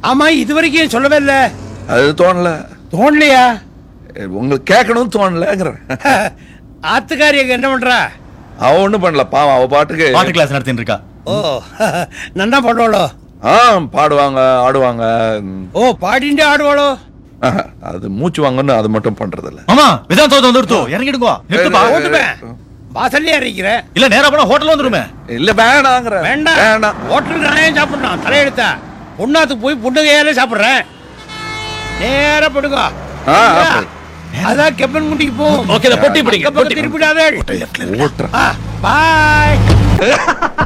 ஆமா இது வரைக்கும் ஏன் சொல்லவே இல்ல அது தோணல தோணலையா உங்களுக்கு கேட்கணும்னு தோணலங்கிறேன் ஆத்துக்காரி அங்க என்ன பண்றா அவ ஒண்ணும் பண்ணல பாவம் அவ பாட்டுக்கு பாட்டு கிளாஸ் நடத்தின்னு இருக்கா ஓ நன்னா பண்ணுவாளோ ஆ பாடுவாங்க ஆடுவாங்க ம், ஓ பாடிண்டே ஆடுவாளோ ஆஹா, அது மூச்சு வாங்கன்னு அது மட்டும் பண்றது இல்ல மாமா விதான் தோத்து வந்துடுத்து இறங்கிடுங்க நிறுத்துப்பா ஏய், ஓட்டுவேன் வாசல்லே அறிக்கிறேன் இல்ல நேரா போனா ஹோட்டல் வந்துருமே இல்ல வேணாங்கிற வேண்டாம் வேண்டாம் ஹோட்டலுக்கு நான் ஏன் சாப்பிடணும் தலையெடுத்தா பொண்ணாத்துக்கு போய் பொண்ணு கையாலே சாப்பிடுறேன் நேரா படுங்க ஆ, அப்படி. அதான் கெப்பன் குண்டிக்கு போ ஓகே, இதை பொட்டி பிடிங்க, அக்கம் பக்கம் பொட்டி. திருப்பிடாதே ஓட்டுறேன் பாய்